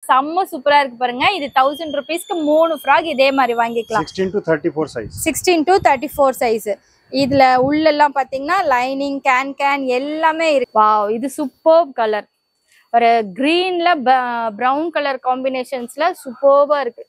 செம்ம சூப்பரா இருக்கு பாருங்க இது தௌசண்ட் ருபீஸ்க்கு மூணு ஃப்ராக் இதே மாதிரி வாங்கிக்கலாம் 16 to 34 size. Sixteen to thirty four size இதுல உள்ளெல்லாம் பாத்தீங்கன்னா லைனிங் கேன் கேன் எல்லாமே இருக்கு வாவ் இது சூப்பர் கலர் ஒரு கிரீன்ல பிரவுன் கலர் காம்பினேஷன்ஸ்ல சூப்பர்பா இருக்கு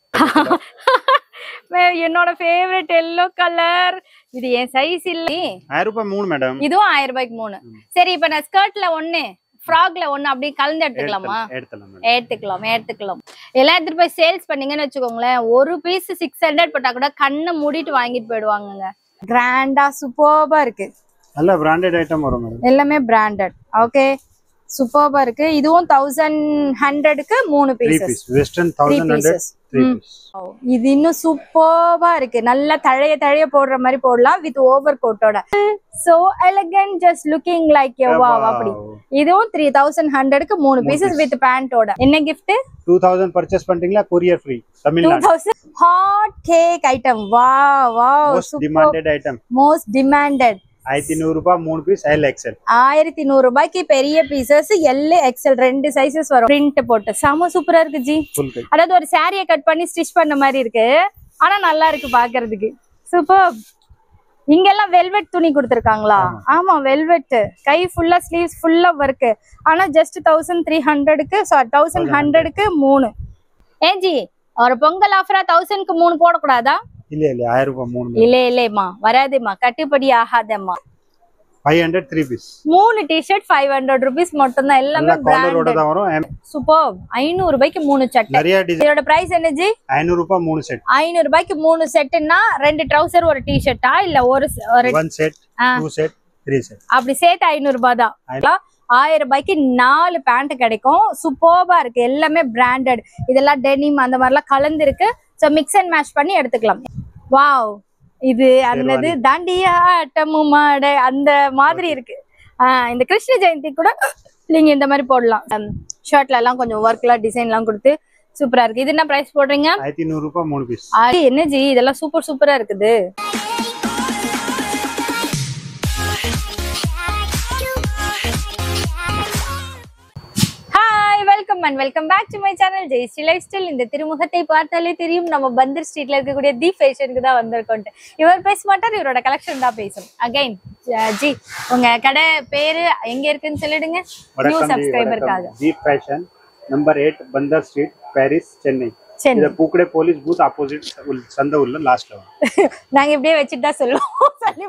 என்னோட ஃபேவரட் எல்லோ கலர் இது என் சைஸ் இல்ல ஆயிரம் ரூபாய் மூணு மேடம் இதுவும் ஆயிரம் ரூபாய்க்கு மூணு சரி இப்ப நான் ஸ்கர்ட்ல ஒண்ணு ஃப்ராக்ல ஒண்ணு அப்படி கலந்து எடுத்துக்கலாமா எடுத்துலாம் மேடம் எடுத்துக்கலாம் எடுத்துக்கலாம் எல்லாம் எடுத்துட்டு போய் சேல்ஸ் பண்ணீங்கன்னு வச்சுக்கோங்களேன் ஒரு பீஸ் சிக்ஸ் ஹண்ட்ரட் போட்டா கூட கண்ணை மூடிட்டு வாங்கிட்டு போயிடுவாங்கங்க கிராண்டா சூப்பர்பா இருக்கு நல்ல பிராண்டட் ஐட்டம் வரும் மேடம் எல்லாமே பிராண்டட் ஓகே சூப்பர்பா இருக்கு இதுவும் தௌசண்ட் ஹண்ட்ரடுக்கு மூணு three pieces piece western thousand hundred pieces. Three ம். பீஸ் இது இன்னும் சூப்பர்பா இருக்கு நல்லா தழைய தழைய போடுற மாதிரி போடலாம் வித் ஓவர் கோட்டோட so elegant just looking like வா அப்படி இதுவும் த்ரீ தௌசண்ட் ஹண்ட்ரடுக்கு மூணு பீசஸ் வித் பேண்டோட என்ன கிஃப்ட் டூ தௌசண்ட் பர்ச்சேஸ் பண்றீங்களா courier free to Tamil Nadu thousand hot cake item வா வா most demanded item most demanded ஆயிரத்தி நூறு ரூபாய் மூணு பீஸ் எல் எக்ஸ்எல் ஆயிரத்தி நூறு ரூபாய்க்கு பெரிய பீசஸ் எல் எக்ஸல் ரெண்டு சைசஸ் வரும் பிரிண்ட் போட்டு செம சூப்பரா இருக்கு ஜி ஃபுல் கை அதாவது ஒரு சாரியை கட் பண்ணி ஸ்டிச் பண்ண மாதிரி இருக்கு ஆனா நல்லா இருக்கு பாக்குறதுக்கு சூப்பர் இங்கெல்லாம் வெல்வெட் துணி கொடுத்துருக்காங்களா ஆமா வெல்வெட் கை ஃபுல்லா ஸ்லீவ்ஸ் ஃபுல்லா ஒர்க் ஆனா ஜஸ்ட் தௌசண்ட் த்ரீ ஹண்ட்ரடுக்கு சாரி தௌசண்ட் ஹண்ட்ரடுக்கு மூணு ஏஞ்சி ஒரு பொங்கல் ஆஃபரா தௌசண்ட்க்கு மூணு போடக்கூடாதா இல்ல இல்ல ஆயிரம் ரூபாய் மூணு இல்ல இல்லம்மா வராதும்மா கட்டுப்படி ஆகாதம்மா ஃபைவ் ஹண்ட்ரட் த்ரீ பீஸ் மூணு டிஷர்ட் ஃபைவ் ஹண்ட்ரட் ருபீஸ் மட்டும் தான் எல்லாமே நல்லா காலரோட பிராண்டட் தான் வரும் சூப்பர் ஐநூறு ரூபாய்க்கு மூணு சட்டை நிறைய டிசைன் இதோட பிரைஸ் என்னஜி ஐநூறு ரூபாய் மூணு செட் ஐநூறு ரூபாய்க்கு மூணு செட்டுன்னா ரெண்டு ட்ரௌசர் ஒரு டிஷர்ட்டா இல்ல ஒரு se- ஒரு ஒன் செட் ஆ. டூ செட் த்ரீ செட் அப்படி சேர்த்து ஐநூறு ரூபாய் தான் ஆயிரம் ரூபாய்க்கு நாலு பேண்ட் கிடைக்கும் சூப்பர்பா இருக்கு எல்லாமே பிராண்டட் இதெல்லாம் டெனிம் அந்த மாதிரிலாம் கலந்து இருக்கு ஸோ மிக்ஸ் அண்ட் மேட்ச் பண்ணி எடுத்துக்கலாம் வாவ் இது அந்தது தாண்டியா ஆட்டமும் மாட அந்த மாதிரி இருக்கு ஆஹ் இந்த கிருஷ்ண ஜெயந்தி கூட நீங்க இந்த மாதிரி போடலாம் ஷர்ட்ல எல்லாம் கொஞ்சம் ஒர்க்லாம் டிசைன்லாம் கொடுத்து சூப்பரா இருக்கு இது என்ன பிரைஸ் போடுறீங்க ஆயிரத்தி நூறு ரூபாய் மூணு பீஸ் அது என்ன ஜி இதெல்லாம் சூப்பர் சூப்பரா இருக்குது hi welcome and welcome back to my channel Jayashree lifestyle இந்த திருமுகத்தை பார்த்தாலே தெரியும் நம்ம பந்தர் ஸ்ட்ரீட்ல இருக்கக்கூடிய தி ஃபேஷனுக்கு தான் வந்திருக்கோம் இவர் பேச மாட்டார் இவரோட கலெக்ஷன் தான் பேசும் அகைன் ஜி உங்க கடை பேரு எங்க இருக்குன்னு சொல்லிடுங்க நியூ வணக்கம் ஜி, சப்ஸ்கிரைபருக்காக வணக்கம். Deep fashion number eight Bunder street Parrys Chennai சரி இத பூக்கடை போலீஸ் பூத் ஆப்போசிட் சந்த உள்ள லாஸ்ட்ல வரும் நாங்க இப்படியே வச்சுட்டு தான் சொல்லுவோம் சொல்லி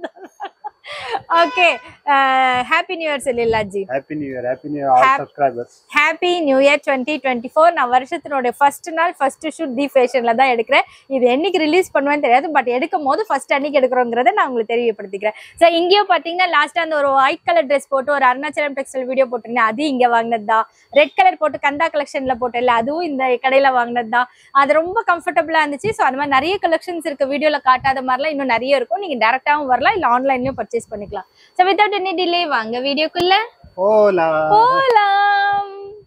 ஓகே ஹாப்பி நியூ இயர் சொல்லிடலாம் ji happy new year happy new year all Hap- subscribers happy new year twenty twenty four நான் வருஷத்தினுடைய ஃபர்ஸ்ட் நாள் ஃபர்ஸ்ட் ஷூட் தி ஃபேஷன்ல தான் எடுக்கிறேன் இது என்னைக்கு ரிலீஸ் பண்ணுவேன்னு தெரியாது பட் எடுக்கும் போது ஃபர்ஸ்ட் அன்னைக்கு எடுக்கிறோங்கிறத நான் உங்களுக்கு தெரியப்படுத்திக்கிறேன் ஸோ இங்கேயும் பார்த்தீங்கன்னா லாஸ்ட்டாக அந்த ஒரு ஒயிட் கலர் ட்ரெஸ் போட்டு ஒரு அருணாச்சலம் டெக்ஸ்டைல் வீடியோ போட்டிருந்தேன் அது இங்கே வாங்கினது தான் ரெட் கலர் போட்டு கந்தா கலெக்ஷன்ல போட்டேன்ல அதுவும் இந்த கடையில் வாங்கினது தான் அது ரொம்ப கம்ஃபர்டபுளாக இருந்துச்சு ஸோ அந்த மாதிரி நிறைய கலெக்ஷன்ஸ் இருக்கு வீடியோவில் காட்டாத மாதிரிலாம் இன்னும் நிறைய இருக்கும் நீங்கள் டேரெக்டாகவும் வரலாம் இல்லை ஆன்லைன்லயும் பர்ச்சேஸ் பண்ணிக்கலாம் ஸோ வித்தவுட் எனி டிலே வாங்க வீடியோக்குள்ள ஓலா போலாம்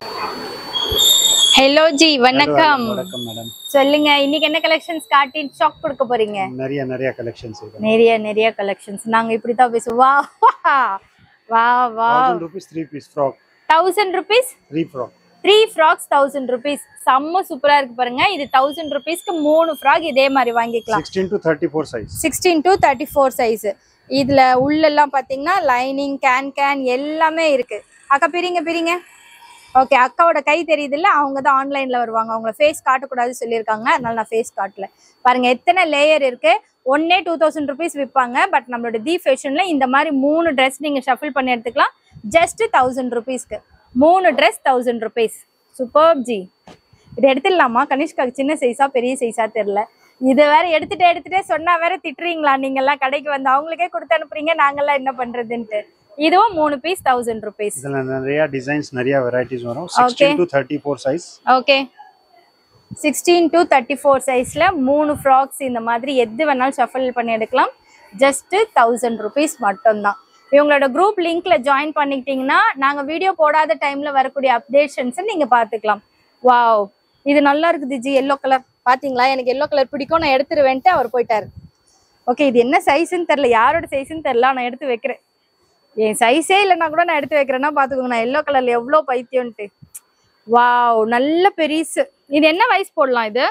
ஹலோ ஜி வணக்கம் வணக்கம் மேடம் சொல்லுங்க இன்னைக்கு என்ன கலெக்ஷன்ஸ் காட்டி ஷாக் கொடுக்க போறீங்க நிறைய நிறைய கலெக்ஷன்ஸ் இருக்கு நிறைய நிறைய கலெக்ஷன்ஸ் நாங்க இப்படித்தான் பேசுவோம் வா வா வா thousand rupees three piece frock thousand rupees three frock three frocks thousand rupees செம்ம சூப்பரா இருக்கு பாருங்க இது தௌசண்ட் ருபீஸ்க்கு மூணு ஃப்ராக் இதே மாதிரி வாங்கிக்கலாம் sixteen to thirty four size sixteen to thirty four size இதுல உள்ளெல்லாம் பாத்தீங்கன்னா லைனிங் கேன் கேன் எல்லாமே இருக்கு அக்கா பிரிங்க பிரிங்க ஓகே அக்காவோட கை தெரியுதுல்ல அவங்க தான் ஆன்லைன்ல வருவாங்க அவங்கள ஃபேஸ் காட்டக்கூடாது சொல்லியிருக்காங்க அதனால நான் ஃபேஸ் காட்டல பாருங்க எத்தனை லேயர் இருக்கு ஒன்னே டூ தௌசண்ட் ருபீஸ் விற்பாங்க பட் நம்மளோட தி ஃபேஷன்ல இந்த மாதிரி மூணு ட்ரெஸ் நீங்க ஷஃபில் பண்ணி எடுத்துக்கலாம் ஜஸ்ட் தௌசண்ட் ருபீஸ்க்கு மூணு dress thousand rupees super ji இது எடுத்துடலாமா கனிஷ்காக்கு சின்ன சைஸா பெரிய சைஸா தெரியல இது வேற எடுத்துட்டு எடுத்துட்டே சொன்னா வேற திட்டுறீங்களா நீங்க எல்லாம் கடைக்கு வந்து அவங்களுக்கே கொடுத்து அனுப்புறீங்க நாங்கெல்லாம் என்ன பண்றதுன்ட்டு இதுவும் மூணு பீஸ் தௌசண்ட் ருபீஸ் இதுல நிறைய டிசைன்ஸ் நிறைய வெரைட்டிஸ் வரும் sixteen to thirty four size okay sixteen to thirty four சைஸில் மூணு ஃப்ராக்ஸ் இந்த மாதிரி எது வேணாலும் ஷஃபில் பண்ணி எடுக்கலாம் ஜஸ்ட்டு தௌசண்ட் ருபீஸ் மட்டும்தான் இவங்களோட குரூப் லிங்க்ல ஜாயின் பண்ணிக்கிட்டீங்கன்னா நாங்கள் வீடியோ போடாத டைமில் வரக்கூடிய அப்டேஷன்ஸை நீங்கள் பார்த்துக்கலாம் வாவ் இது நல்லா இருக்குது ஜி எல்லோ கலர் பார்த்தீங்களா எனக்கு எல்லோ கலர் பிடிக்கும் நான் எடுத்துருவேன்ட்டு அவர் போயிட்டாரு ஓகே இது என்ன சைஸ்ன்னு தெரில யாரோட சைஸ்ன்னு தெரில நான் எடுத்து வைக்கிறேன் என் சைஸே இல்லைன்னா கூட நான் எடுத்து வைக்கிறேன்னா பார்த்துக்கோங்க நான் எல்லோ கலர்ல எவ்வளோ பைத்தியம்ன்ட்டு வாவ் நல்ல பெரிசு இது என்ன வயசு போடலாம் இது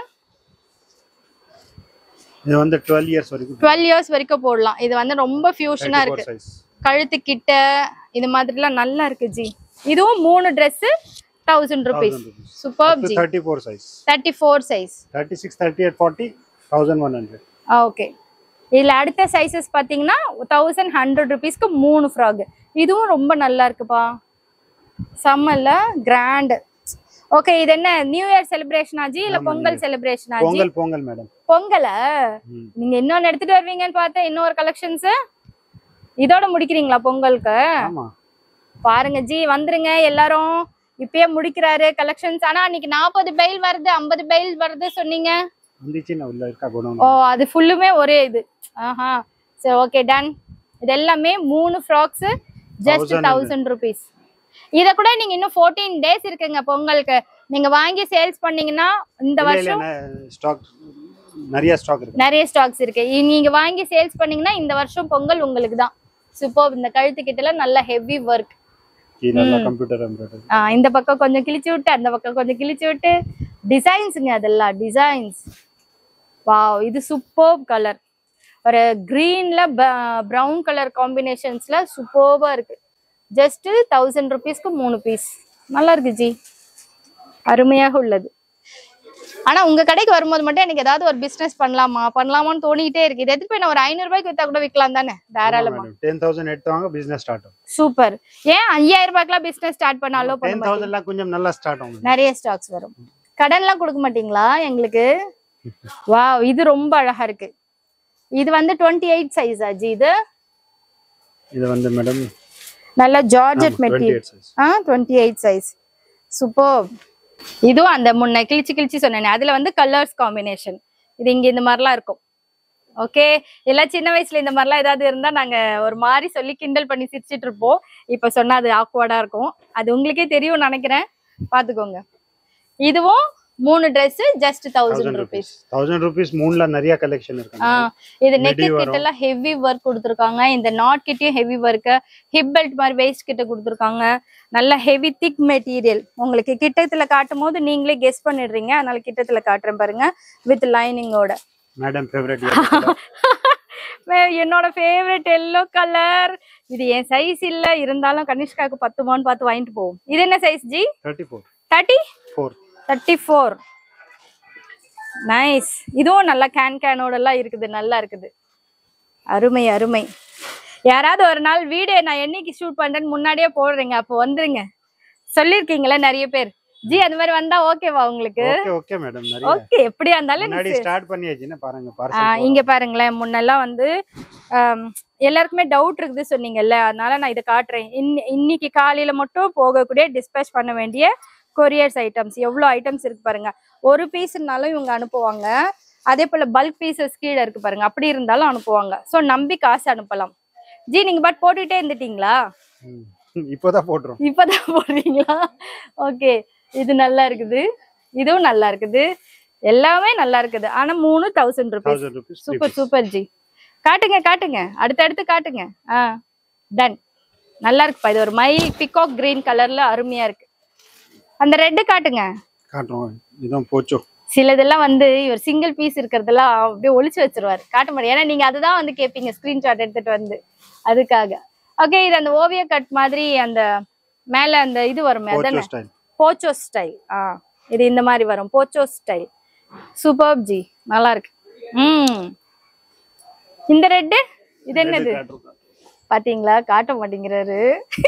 இது வந்து டுவெல் இயர்ஸ் வரைக்கும் டுவெல் இயர்ஸ் வரைக்கும் போடலாம் இது வந்து ரொம்ப ஃபியூஷனா இருக்கு சைஸ் கழுத்து கிட்ட இது மாதிரிலாம் நல்லா இருக்கு ஜி இதுவும் மூணு Dress thousand rupees super ji thirty four size thirty four size thirty six thirty eight forty thousand one hundred okay இதுல அடுத்த சைஸஸ் பாத்தீங்கன்னா தௌசண்ட் ஹண்ட்ரட் ருபீஸ்க்கு மூணு ஃப்ராக் இதுவும் ரொம்ப நல்லா இருக்குப்பா செம்மல்ல கிராண்ட் ஓகே இது என்ன நியூ இயர் செலிப்ரேஷன் ஆஜி இல்ல ஆமா, பொங்கல் New செலிப்ரேஷன் ஆஜி பொங்கல் பொங்கல் மேடம் பொங்கல ம். நீங்க இன்னொன்னு எடுத்துட்டு வருவீங்கன்னு பார்த்தா இன்னொரு கலெக்ஷன்ஸ் இதோட முடிக்கிறீங்களா பொங்கலுக்கு ஆமா பாருங்க ஜி வந்துருங்க எல்லாரும் இப்பயே முடிக்கிறாரு கலெக்ஷன்ஸ் ஆனா அன்னைக்கு நாற்பது பைல் வருது ஐம்பது பைல் வருது சொன்னீங்க வந்துச்சு நான் உள்ள இருக்கா குணம் ஓ அது ஃபுல்லுமே ஒரே இது ஆஹா சரி ஓகே டன் இது எல்லாமே மூணு frocks just Thousand thousand rupees இத கூட நீங்க இன்னும் ஃபோர்டீன் டேஸ் இருக்குங்க பொங்கலுக்கு நீங்க வாங்கி சேல்ஸ் பண்ணீங்கன்னா இந்த வருஷம் ஸ்டாக் நிறைய ஸ்டாக் இருக்கு நிறைய ஸ்டாக்ஸ் இருக்கு இ- நீங்க வாங்கி சேல்ஸ் பண்ணீங்கன்னா இந்த வருஷம் பொங்கல் உங்களுக்கு தான் சூப்பர் இந்த கழுத்து கிட்டல நல்ல ஹெவி ஒர்க் இது நல்லா கம்ப்யூட்டர் எம்ப்ராய்டரி இந்த பக்கம் கொஞ்சம் கிழிச்சு விட்டு அந்த பக்கம் கொஞ்சம் கிழிச்சு விட்டு டிசைன்ஸுங்க அதெல்லாம் டிசைன்ஸ் வாவ் இது சூப்பர் கலர் ஒரு கிரீன்ல ப்ரௌன் கலர் காம்பினேஷன்ஸ்ல சூப்பர்பா இருக்கு ஜஸ்ட் தௌசண்ட் ருபீஸ்க்கு மூணு பீஸ் நல்லா இருக்கு ஜி அருமையாக உள்ளது ஆனா உங்க கடைக்கு வரும்போது மட்டும் எனக்கு ஏதாவது ஒரு பிசினஸ் பண்ணலாமா பண்ணலாமான்னு தோணிக்கிட்டே இருக்கு இது எடுத்து போய் நான் ஒரு ஐநூறு ரூபாய்க்கு வித்தா கூட விற்கலாம் தானே தாராளமா டென் தௌசண்ட் எடுத்தவங்க பிசினஸ் ஸ்டார்ட் ஆகும் சூப்பர் ஏன் ஐயாயிரம் ரூபாய்க்குலாம் பிசினஸ் ஸ்டார்ட் பண்ணாலும் பண்ண டென் தௌசண்ட்லாம் கொஞ்சம் நல்லா ஸ்டார்ட் ஆகும் நிறைய ஸ்டாக்ஸ் வரும் கடன்லாம் கொடுக்க மாட்டீங்களா எங்களுக்கு வாவ் இது ரொம்ப அழகா இருக்கு இது வந்து டுவெண்ட்டி எயிட் சைஸ் ஆஜி இது இது வந்து மேடம் நல்ல georgette twenty material eight size ஆ டுவெண்ட்டி எயிட் சைஸ் சூப்பர் இதுவும் அந்த முன்ன கிழிச்சு கிழிச்சு சொன்னேனே அதுல வந்து கலர்ஸ் காம்பினேஷன் இது இங்க இந்த மாதிரிலாம் இருக்கும் ஓகே எல்லாம் சின்ன வயசுல இந்த மாதிரிலாம் ஏதாவது இருந்தா நாங்க ஒரு மாதிரி சொல்லி கிண்டல் பண்ணி சிரிச்சிட்டு இருப்போம் இப்ப சொன்னா அது ஆக்வர்டா இருக்கும் அது உங்களுக்கே தெரியும் நினைக்கிறேன் பாத்துக்கோங்க இதுவும் மூணு Dress just thousand thousand rupees rupees thousand rupees மூணுல நிறைய கலெக்ஷன் இருக்கு ஆ இது நெக் Midi வரும். கிட்ட எல்லாம் ஹெவி ஒர்க் கொடுத்துருக்காங்க இந்த நாட் கிட்டயும் ஹெவி ஒர்க் ஹிப் பெல்ட் மாதிரி வேஸ்ட் கிட்ட கொடுத்துருக்காங்க நல்ல ஹெவி திக் மெட்டீரியல் உங்களுக்கு கிட்டத்துல காட்டும் போது நீங்களே கெஸ் பண்ணிடுறீங்க அதனால கிட்டத்துல காட்டுறேன் பாருங்க வித் லைனிங்கோட மேடம் ஃபேவரட் என்னோட ஃபேவரட் எல்லோ கலர் இது என் சைஸ் இல்ல இருந்தாலும் கனிஷ்காக்கு பத்துமான்னு பார்த்து வாங்கிட்டு போவோம் இது என்ன size ji thirty four thirty four thirty four nice இதுவும் நல்லா கேன் கேனோட எல்லாம் இருக்குது நல்லா இருக்குது அருமை அருமை யாராவது ஒரு நாள் வீடியோ நான் என்னைக்கு ஷூட் பண்றேன்னு முன்னாடியே போடுறீங்க அப்போ வந்துருங்க சொல்லிருக்கீங்களா நிறைய பேர் ஜி அந்த மாதிரி வந்தா ஓகேவா உங்களுக்கு ஓகே ஓகே மேடம் நிறைய ஓகே எப்படியா இருந்தாலும் முன்னாடி எனக்கு- ஸ்டார்ட் பண்ணியாச்சுன்னா பாருங்க ஆ, பார்சல் இங்க பாருங்களேன் முன்னெல்லாம் வந்து ஆம், எல்லாருக்குமே டவுட் இருக்குது சொன்னீங்கல்ல அதனால நான் இதை காட்டுறேன் இன்னி- இன்னைக்கு காலையில மட்டும் போகக்கூடிய டிஸ்பேச் பண்ண வேண்டிய கொரியர்ஸ் ஐட்டம்ஸ் எவ்வளோ ஐட்டம்ஸ் இருக்கு பாருங்க ஒரு பீஸ்னாலும் இவங்க அனுப்புவாங்க அதே போல பல்க் பீசஸ் கீழே இருக்கு பாருங்க அப்படி இருந்தாலும் அனுப்புவாங்க ஸோ நம்பி காசு அனுப்பலாம் ஜி நீங்க பாட் போட்டுட்டே இருந்துட்டீங்களா இப்போதான் போட்டுரும் இப்பதான் போடுறீங்களா ஓகே இது நல்லா இருக்குது இதுவும் நல்லா இருக்குது எல்லாமே நல்லா இருக்குது ஆனா மூணு thousand rupees thousand rupees super super ji காட்டுங்க காட்டுங்க அடுத்தடுத்து காட்டுங்க ஆ டன் நல்லா இருக்குப்பா இது ஒரு மயில் பிகாக் கிரீன் கலர்ல அருமையா இருக்கு அந்த ரெட்டு காட்டுங்க காட்டுறோம் இதுவும் போச்சோ சிலதெல்லாம் வந்து இவர் சிங்கிள் பீஸ் இருக்கிறதெல்லாம் அப்படியே ஒளிச்சு வச்சிருவாரு காட்ட முடியும் ஏன்னா நீங்க அதுதான் வந்து கேட்பீங்க ஸ்கிரீன்ஷாட் எடுத்துட்டு வந்து அதுக்காக ஓகே இது அந்த ஓவிய கட் மாதிரி அந்த மேல அந்த இது வருமே போச்சோ அதானே ஸ்டைல் போச்சோ ஸ்டைல் ஆ இது இந்த மாதிரி வரும் போச்சோ ஸ்டைல் சூப்பர் ஜி நல்லா இருக்கு ம் இந்த ரெட்டு இது என்னது பாத்தீங்களா காட்ட மாட்டேங்கிறாரு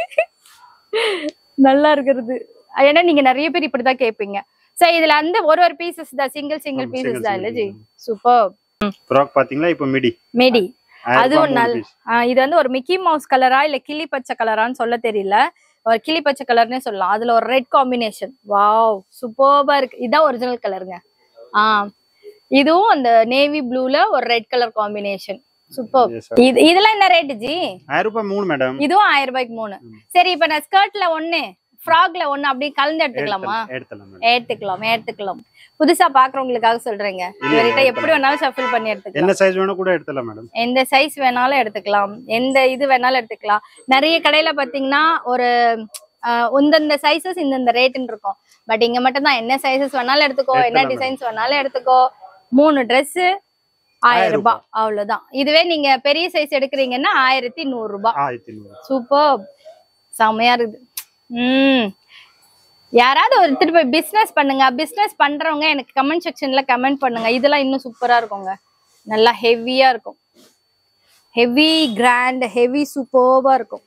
நல்லா இருக்கிறது ஏன்னா நீங்க நிறைய பேர் இப்படிதான் கேட்பீங்க சோ இதுல அந்த ஒரு ஒரு பீசஸ் தான் சிங்கிள் சிங்கிள் ஆமா, பீசஸ் single, தான் இல்ல single, ஜி சூப்பர் ஃப்ராக் பாத்தீங்களா இப்போ மிடி மேடி ஆயிரம் அதுவும் ரூபாய் மூணு நல்ல piece. ஆ, இது வந்து ஒரு மிக்கி மவுஸ் கலரா இல்ல கிளி பச்சை கலரான்னு சொல்ல தெரியல ஒரு கிளி பச்சை கலர்னே சொல்லலாம் அதுல ஒரு ரெட் காம்பினேஷன் வாவ் சூப்பர்பா இருக்கு இதான் ஒரிஜினல் கலருங்க ஆ இதுவும் அந்த நேவி ப்ளூல ஒரு red colour combination super Yes, sir. இது இதெல்லாம் என்ன ரேட் ஜி ஆயிரம் ரூபாய் மூணு மேடம் இதுவும் ஆயிரம் ரூபாய்க்கு மூணு சரி இப்ப நான் ஸ்கர்ட்ல ஒண்ணு ஃப்ராக்ல ஒண்ணு அப்படி கலந்து எடுத்துக்கலாமா எடுத்தலாம் மேடம் எடுத்துக்கலாம் எடுத்துக்கலாம் புதுசா பாக்குறவங்களுக்காக சொல்றேங்க இவர்கிட்ட எப்படி வேணாலும் ஷஃபில் பண்ணி எடுத்துக்கலாம் என்ன சைஸ் வேணும் கூட எடுத்தலாம் மேடம் எந்த சைஸ் வேணாலும் எடுத்துக்கலாம் எந்த இது வேணாலும் எடுத்துக்கலாம் நிறைய கடையில பாத்தீங்கன்னா ஒரு ஆஹ், இந்தந்த சைஸஸ் இந்தந்த ரேட்டுன்னு இருக்கும் பட் இங்க மட்டும் தான் என்ன சைஸஸ் வேணாலும் எடுத்துக்கோ என்ன எடுத்துக்கலாம் டிசைன்ஸ் வேணாலும் எடுத்துக்கோ மூணு Dress ஆயிரம் ஆயிரம் ரூபாய் அவ்வளவுதான் இதுவே நீங்க பெரிய சைஸ் எடுக்கிறீங்கன்னா ஆயிரத்தி நூறு ரூபாய் ஆயிரத்தி நூறு சூப்பர் செம்மையா இருக்குது ம் யாராவது ஒருத்தர் போய் பிஸ்னஸ் பண்ணுங்க பிஸ்னஸ் பண்றவங்க எனக்கு கமெண்ட் செக்ஷன்ல கமெண்ட் பண்ணுங்க இதெல்லாம் இன்னும் சூப்பரா இருக்குங்க நல்லா ஹெவியா இருக்கும் ஹெவி கிராண்ட் ஹெவி சூப்பர்வா இருக்கும்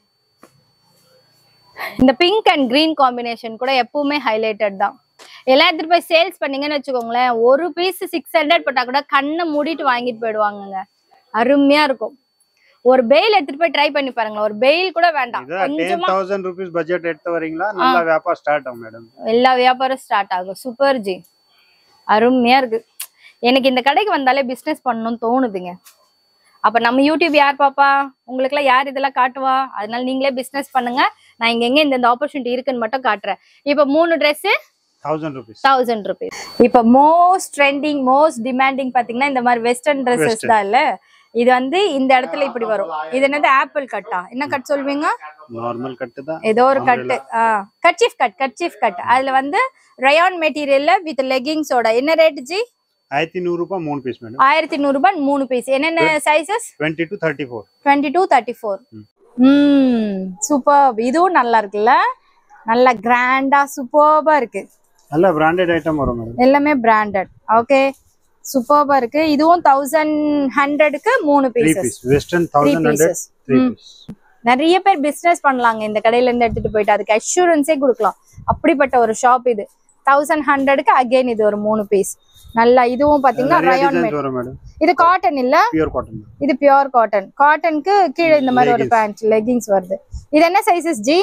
இந்த பிங்க் அண்ட் green காம்பினேஷன் கூட எப்பவுமே ஹைலைட்டட் தான் எல்லாம் எடுத்துட்டு போய் சேல்ஸ் பண்ணீங்கன்னு வச்சுக்கோங்களேன் ஒரு பீஸ் சிக்ஸ் ஹண்ட்ரட் போட்டா கூட கண்ணை மூடிட்டு வாங்கிட்டு போயிடுவாங்கங்க அருமையா இருக்கும் ஒரு பெயில் எடுத்துட்டு போய் ட்ரை பண்ணி பாருங்களேன் ஒரு பெயில் கூட வேண்டாம் இதான் டென் கொஞ்சமா தௌசண்ட் ருபீஸ் பட்ஜெட் எடுத்து வரீங்களா நல்லா வியாபாரம் ஸ்டார்ட் ஆகும் மேடம் எல்லா வியாபாரம் ஸ்டார்ட் ஆகும் சூப்பர் ஜி அருமையா இருக்கு எனக்கு இந்த கடைக்கு வந்தாலே பிசினஸ் பண்ணணும்னு தோணுதுங்க அப்ப நம்ம யூடியூப் யார் பாப்பா உங்களுக்குலாம் யார் இதெல்லாம் காட்டுவா அதனால நீங்களே பிசினஸ் பண்ணுங்க நான் இங்க எங்க இந்த இந்த ஆப்பர்ச்சுனிட்டி இருக்குன்னு மட்டும் காட்டுறேன் இப்போ மூணு Dress thousand rupees thousand rupees இப்போ மோஸ்ட் ட்ரெண்டிங் மோஸ்ட் டிமாண்டிங் பாத்தீங்கன்னா இந்த மாதிரி வெஸ்டர்ன் ட்ரெஸ்ஸஸ் Western. தான் இல்ல இது வந்து இந்த இடத்துல இப்படி வரும் இது என்னது ஆப்பிள் கட்டா என்ன கட் சொல்வீங்க நார்மல் கட்டு தான் ஏதோ ஒரு கட்டு கட்சிஃப் கட் கட்சிஃப் கட் அதுல வந்து ரயான் மெட்டீரியல்ல வித் லெகிங்ஸோட என்ன ரேட் ஜி ஆயிரத்தி நூறு ரூபாய் மூணு பீஸ் மேடம் ஆயிரத்தி நூறு ரூபாய் மூணு பீஸ் என்னென்ன sizes twenty to thirty four twenty two thirty four ம். ம் சூப்பர் இதுவும் நல்லா இருக்குல்ல நல்லா கிராண்டா சூப்பர்பா இருக்கு நல்ல பிராண்டட் ஐட்டம் வரும் மேடம் எல்லாமே பிராண்டட் ஓகே சூப்பர்பா இருக்கு இதுவும் தௌசண்ட் ஹண்ட்ரடுக்கு மூணு three pieces piece western thousand hundred pieces. Three ம். பீஸ் நிறைய பேர் பிசினஸ் பண்ணலாங்க இந்த கடையில இருந்து எடுத்துட்டு போயிட்டு அதுக்கு அஷூரன்ஸே கொடுக்கலாம் அப்படிப்பட்ட ஒரு ஷாப் இது தௌசண்ட் ஹண்ட்ரடுக்கு அகைன் இது ஒரு மூணு பீஸ் நல்லா இதுவும் பாத்தீங்கன்னா நிறைய ரயான் டிசைன்ஸ் வரும் மேடம் இது காட்டன் இல்ல பியூர் காட்டன் இது பியோர் காட்டன் காட்டனுக்கு கீழே இந்த மாதிரி ஒரு Leggings. பேண்ட் லெகிங்ஸ் வருது இது என்ன சைசஸ் ஜி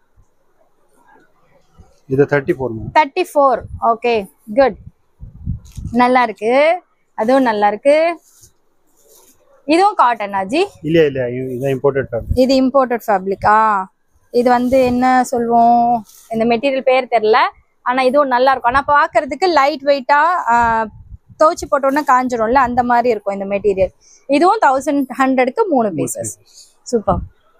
இது thirty four madam thirty four okay good நல்லா இருக்கு அதுவும் நல்லா இருக்கு இதுவும் காட்டனா ஜி இல்ல இல்ல இது இம்போர்ட்டட் ஃபேப்ரிக் இது இம்போர்ட்டட் ஃபேப்ரிக்கா இது வந்து என்ன சொல்வோம் இந்த மெட்டீரியல் பேர் தெரியல ஆனா இதுவும் நல்லா இருக்கும் ஆனா பாக்குறதுக்கு லைட் வெயிட்டா துவைச்சு போட்டோன்னா காஞ்சிரும்ல அந்த மாதிரி இருக்கும் இந்த மெட்டீரியல் இதுவும் தௌசண்ட் ஹண்ட்ரடுக்கு மூணு பீசஸ் சூப்பர்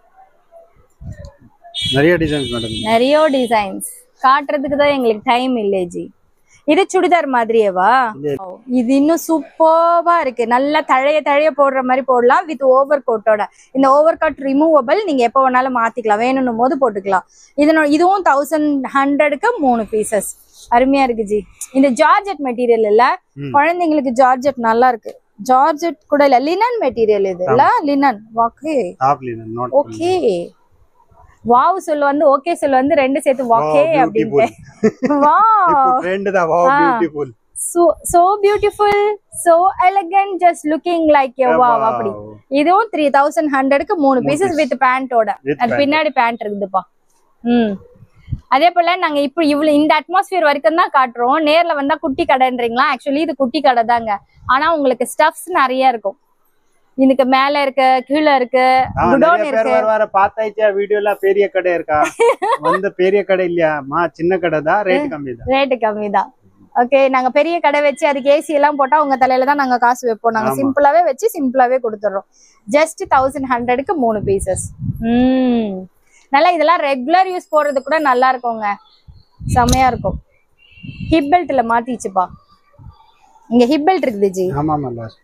நிறைய டிசைன்ஸ் மேடம் நிறைய டிசைன்ஸ் காட்டுறதுக்கு தான் எங்களுக்கு டைம் இல்லை ஜி இது சுடிதார் மாதிரியேவா ஓ, இது இன்னும் சூப்பர்வா இருக்கு நல்லா தழைய தழைய போடுற மாதிரி போடலாம் வித் ஓவர் கோட்டோட இந்த ஓவர் கோட் ரிமூவபிள் நீங்க எப்போ வேணாலும் மாத்திக்கலாம் வேணும்னும் போது போட்டுக்கலாம் இதனோட இதுவும் தௌசண்ட் ஹண்ட்ரடுக்கு மூணு பீசஸ் அருமையா இருக்கு ஜி இந்த ஜார்ஜெட் மெட்டீரியல் இல்ல ம். குழந்தைங்களுக்கு ஜார்ஜெட் நல்லா இருக்கு ஜார்ஜெட் கூட இல்ல லினன் மெட்டீரியல் இது இல்ல linen okay top linen not okay wow சொல்ல வந்து ஓகே சொல்ல வந்து ரெண்டு சேர்த்து வாக்கே அப்படின்ட்டு வாவ் ட்ரெண்ட் தான் wow Ah. Beautiful so so beautiful so elegant just looking like a wow அப்படி இதுவும் த்ரீ தௌசண்ட் ஹண்ட்ரடுக்கு மூணு மூணு பீசஸ் piece. வித் பேண்டோட With அது pant. பின்னாடி பேண்ட் இருக்குதுப்பா ம் அதே போல நாங்க இப்போ இவ்வளவு இந்த அட்மாஸ்பியர் வரைக்கும் தான் காட்டுறோம் நேர்ல வந்தா குட்டி கடைன்றீங்களா ஆக்சுவலி இது குட்டி கடை தாங்க ஆனா உங்களுக்கு ஸ்டஃப்ஸ் நிறைய இருக்கும் இதுக்கு மேல இருக்கு கீழே இருக்கு குடோன் நிறைய பேர் இருக்கு வர வர பார்த்தாச்சா வீடியோல பெரிய கடை இருக்கா வந்து பெரிய கடை இல்லையா மா சின்ன கடை தான் ரேட் கம்மி தான் ரேட்டு கம்மி தான் ஓகே நாங்க பெரிய கடை வச்சு அதுக்கு ஏசி எல்லாம் போட்டா உங்க தலையில தான் நாங்க காசு வைப்போம் நாங்க ஆமா. சிம்பிளாவே வச்சு சிம்பிளாவே கொடுத்துறோம் ஜஸ்ட் தௌசண்ட் ஹண்ட்ரடுக்கு மூணு பீசஸ் ம் நல்லா இதெல்லாம் ரெகுலர் யூஸ் போடுறது கூட நல்லா இருக்குங்க செமையா இருக்கும் ஹிப் பெல்ட்ல மாத்திச்சுப்பா இங்க ஹிப் பெல்ட் இருக்குது ஜி ஆமா ஆமா last.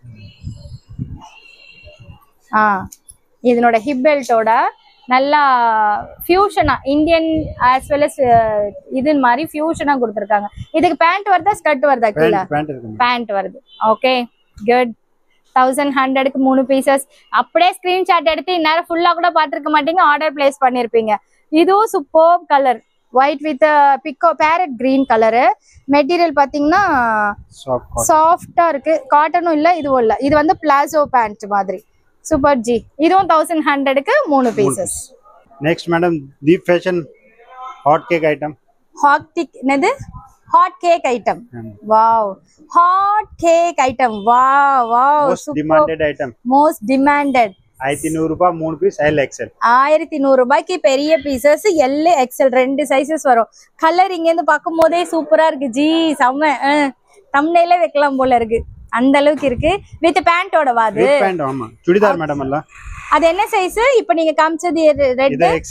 ஆ இதனோட ஹிப் பெல்ட்டோட நல்லா ஃபியூஷனா இந்தியன் ஆஸ் வெல் அஸ் இது மாதிரி ஃபியூஷனா கொடுத்துருக்காங்க இதுக்கு பேண்ட் வருதா ஸ்கர்ட் வருதா கீழே பேண்ட் பேண்ட் இருக்கு madam. பேண்ட் வருது ஓகே குட் தௌசண்ட் ஹண்ட்ரடுக்கு மூணு பீசஸ் அப்படியே ஸ்கிரீன்ஷாட் எடுத்து இந்நேரம் ஃபுல்லா கூட பார்த்துருக்க மாட்டீங்க ஆர்டர் பிளேஸ் பண்ணிருப்பீங்க இதுவும் சூப்பர் கலர் ஒயிட் வித் பிக்கோ பேரட் கிரீன் கலரு மெட்டீரியல் பார்த்தீங்கன்னா Soft cotton. சாஃப்டா இருக்கு காட்டனும் இல்ல இதுவும் இல்ல இது வந்து பிளாசோ பேண்ட் மாதிரி சூப்பர் ஜி இதுவும் தௌசண்ட் ஹண்ட்ரடுக்கு மூணு pieces Next madam deep fashion hot cake item. Hot டிக் என்னது hot cake item wow hot cake item wow wow Most super demanded item. Most demanded ஆயிரத்தி நூறு ரூபாய் மூணு பீஸ் எல் எக்ஸ்எல் ஆயிரத்தி நூறு ரூபாய்க்கு பெரிய பீசஸ் எல் எக்ஸல் ரெண்டு சைஸஸ் வரும் கலர் இங்க இருந்து பார்க்கும் போதே சூப்பரா இருக்கு ஜி செம்ம தம்னையில வைக்கலாம் போல இருக்கு அந்த அளவுக்கு இருக்கு வித் பேண்டோட வாது வித் பேண்ட் ஆமா சுடிதார் மேடம் எல்லாம் அது என்ன சைஸ் இப்போ நீங்க காமிச்சது ரெட் இது எக்ஸ்எல்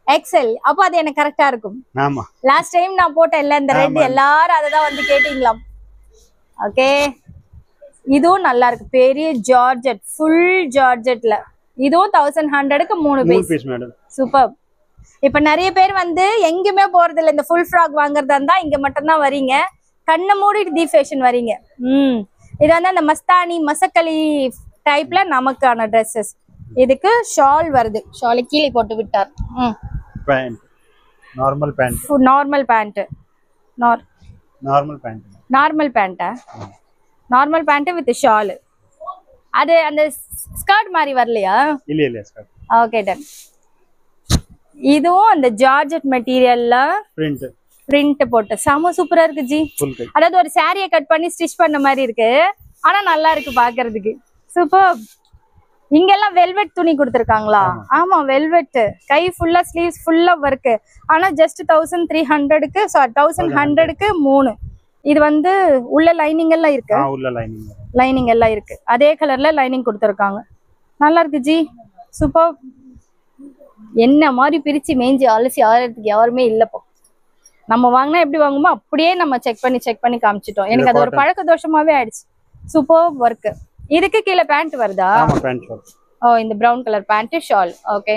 எக்ஸல் அப்போ அது எனக்கு கரெக்டா இருக்கும் ஆமா லாஸ்ட் டைம் நான் போட்டேன்ல இந்த ரெட் ஆமா. எல்லாரும் அதை தான் வந்து கேட்டீங்களாம் ஓகே இதுவும் நல்லா இருக்கு பெரிய ஜார்ஜெட் ஃபுல் ஜார்ஜெட்ல இதுவும் தௌசண்ட் ஹண்ட்ரடுக்கு மூணு மூணு பீஸ் பீஸ் மேடம் சூப்பர் இப்ப நிறைய பேர் வந்து எங்கேயுமே போறது இல்ல இந்த ஃபுல் ஃப்ராக் வாங்குறதா இருந்தா இங்க மட்டும்தான் வரீங்க கண்ணை மூடிட்டு தி ஃபேஷன் வரீங்க ம் இது வந்து அந்த மஸ்தானி மசக்களி டைப்ல நமக்கான ட்ரெஸ்ஸஸ் இதுக்கு ஷால் வருது ஷாலை கீழே போட்டு விட்டார் ம் pant normal pant normal pant நார் நார்மல் பேண்ட் நார்மல் பேண்ட்டா நார்மல் பேண்ட் வித் ஷால் அது அந்த ஸ்கர்ட் மாதிரி வரலையா இல்ல இல்ல சார் ஓகே டன் இதுவும் அந்த ஜார்ஜெட் மெட்டீரியல்ல பிரிண்ட் பிரிண்ட் போட்டு செம சூப்பரா இருக்கு ஜி ஃபுல் கை அதாவது ஒரு சாரியை கட் பண்ணி ஸ்டிச் பண்ண மாதிரி இருக்கு ஆனா நல்லா இருக்கு பாக்குறதுக்கு சூப்பர் இங்கெல்லாம் வெல்வெட் துணி கொடுத்துருக்காங்களா ஆமா வெல்வெட் கை ஃபுல்லா ஸ்லீவ்ஸ் ஃபுல்லா ஒர்க் ஆனா ஜஸ்ட் தௌசண்ட் த்ரீ ஹண்ட்ரடுக்கு சாரி தௌசண்ட் ஹண்ட்ரடுக்கு மூணு இது வந்து உள்ள லைனிங் எல்லாம் இருக்கு ஆ உள்ள லைனிங் லைனிங் எல்லாம் இருக்கு அதே கலர்ல லைனிங் கொடுத்துருக்காங்க நல்லா இருக்கு ஜி சூப்பர் என்ன மாதிரி பிரிச்சு மேய்ஞ்சி அலசி ஆகிறதுக்கு யாருமே இல்லப்போ நம்ம வாங்கினா எப்படி வாங்குமோ அப்படியே நம்ம செக் பண்ணி செக் பண்ணி காமிச்சிட்டோம் எனக்கு அது ஒரு பழக்க தோஷமாவே ஆயிடுச்சு சூப்பர் ஒர்க் இதுக்கு கீழே பேண்ட் வருதா ஆமா பேண்ட் ஷார்ட் ஓ இந்த brown colour pant shawl okay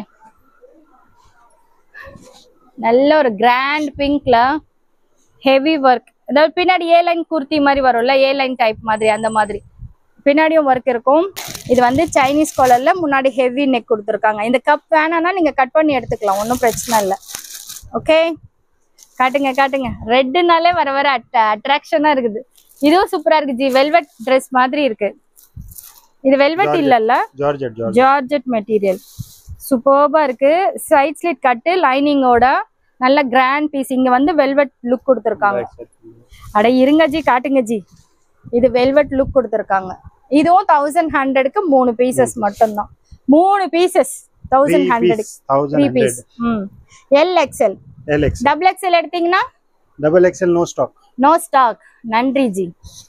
நல்ல ஒரு கிராண்ட் பிங்க்ல ஹெவி ஒர்க் அதாவது பின்னாடி ஏ லைன் குர்த்தி மாதிரி வரும்ல ஏ லைன் டைப் மாதிரி அந்த மாதிரி பின்னாடியும் ஒர்க் இருக்கும் இது வந்து சைனீஸ் கலர்ல முன்னாடி ஹெவி நெக் கொடுத்துருக்காங்க இந்த கப் வேணாம்னா நீங்க கட் பண்ணி எடுத்துக்கலாம் ஒன்றும் பிரச்சனை இல்லை ஓகே காட்டுங்க காட்டுங்க ரெட்டுனாலே வர வர அட் அட்ராக்ஷனா இருக்குது இதுவும் சூப்பரா இருக்கு ஜி வெல்வெட் ட்ரெஸ் மாதிரி இருக்கு இது வெல்வெட் இல்லல்ல ஜார்ஜெட் ஜார்ஜ் ஜார்ஜெட் மெட்டீரியல் சூப்பர்பா இருக்கு சைட் ஸ்லிட் கட்டு லைனிங்கோட நல்ல கிராண்ட் பீஸ் இங்க வந்து வெல்வெட் லுக் கொடுத்துருக்காங்க அட இருங்க ஜி காட்டுங்க ஜி இது வெல்வெட் லுக் கொடுத்துருக்காங்க இதுவும் தௌசண்ட் ஹண்ட்ரடுக்கு மூணு பீசஸ் மட்டும்தான் மூணு பீசஸ் தௌசண்ட் ஹண்ட்ரடுக்கு த்ரீ தௌசண்ட் பீஸ் ம் L XL L X double XL எடுத்தீங்கன்னா double XL no stock no stock நன்றி ஜி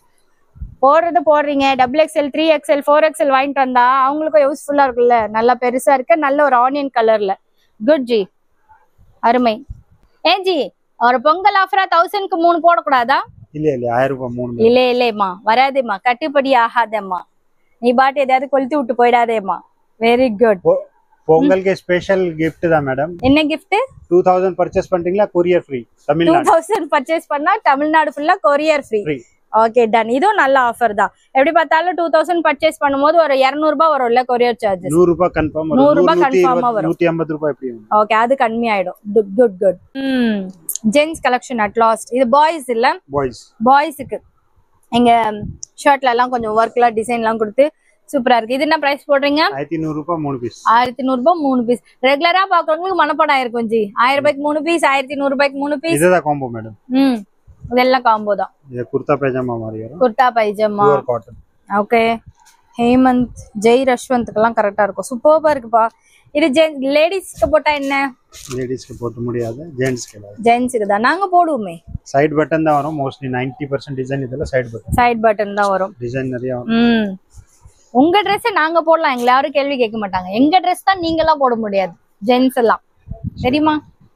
போடுறது போடுறீங்க double XL three XL four XL வாங்கிட்டு வந்தா அவங்களுக்கும் யூஸ்ஃபுல்லா இருக்குல்ல நல்லா பெருசா இருக்கு நல்ல ஒரு ஆனியன் கலர்ல குட் ஜி அருமை ஏன் ஜி ஒரு பொங்கல் ஆஃபரா தௌசண்ட்க்கு மூணு போடக்கூடாதா இல்ல இல்ல ஆயிரம் ரூபாய் மூணு இல்லே இல்லேம்மா வராதேம்மா கட்டுப்படி ஆகாதேம்மா நீ பாட்டு எதையாவது கொளுத்தி விட்டு போயிடாதேம்மா வெரி குட் பொ- பொங்கலுக்கு ஸ்பெஷல் gift தான் மேடம் என்ன gift டூ தௌசண்ட் பர்ச்சேஸ் பண்றீங்களா courier free to Tamil Nadu thousand purchase பண்ணா தமிழ்நாடு ஃபுல்லா courier free free okay done இதுவும் நல்ல ஆஃபர் தான் எப்படி பார்த்தாலும் டூ தௌசண்ட் பர்ச்சேஸ் பண்ணும்போது ஒரு இரநூறு ரூபாய் வரும்ல கொரியர் சார்ஜஸ் நூறு ரூபாய் கன்ஃபார்ம் நூறு வரும் ரூபாய் நூத்தி confirm ஆ இருபது வரும். நூத்தி ஐம்பது ரூபாய் எப்படி வரும் ஓகே அது கம்மி ஆயிடும் குட் குட் குட் ம் ஜென்ஸ் கலெக்ஷன் அட் லாஸ்ட் இது பாய்ஸ் இல்ல பாய்ஸ் பாய்ஸுக்கு எங்க ஷர்ட்ல எல்லாம் கொஞ்சம் ஒர்க்லாம் டிசைன்லாம் கொடுத்து சூப்பரா இருக்கு இது என்ன பிரைஸ் போடுறீங்க ஆயிரத்தி நூறு ரூபாய் மூணு பீஸ் ஆயிரத்தி நூறு ரூபாய் மூணு பீஸ் ரெகுலரா பாக்குறவங்களுக்கு மனப்பாடம் ஆயிருக்கும் ஜி ஆயிரம் ரூபாய்க்கு மூணு பீஸ் ஆயிரத்தி நூறு ரூபாய்க்கு மூணு பீஸ் இதுதான் காம்போ மேடம் ம் இதெல்லாம் காம்போ தான் இது குர்தா பைஜாமா மாதிரி வரும் kurta pyjama pure cotton okay Hemant Jai ரஷ்வந்த்க்கெல்லாம் கரெக்டா இருக்கும் சூப்பர்பா இருக்குப்பா இது ஜென் லேடிஸ்க்கு போட்டா என்ன லேடிஸ்க்கு போட்டு முடியாது ஜென்ஸ்க்கு கிடையாது ஜென்ஸுக்கு தான் நாங்க போடுவோமே சைடு பட்டன் தான் வரும் மோஸ்ட்லி நைன்டி பர்சன்ட் டிசைன் இதெல்லாம் சைடு பட்டன் சைட் பட்டன் தான் வரும் டிசைன் நிறைய வரும் ம் உங்க Dress நாங்க போடலாம் எங்களை யாரும் கேள்வி கேட்க மாட்டாங்க எங்க Dress தான் நீங்க எல்லாம் போட முடியாது ஜென்ஸ் எல்லாம் தெரியுமா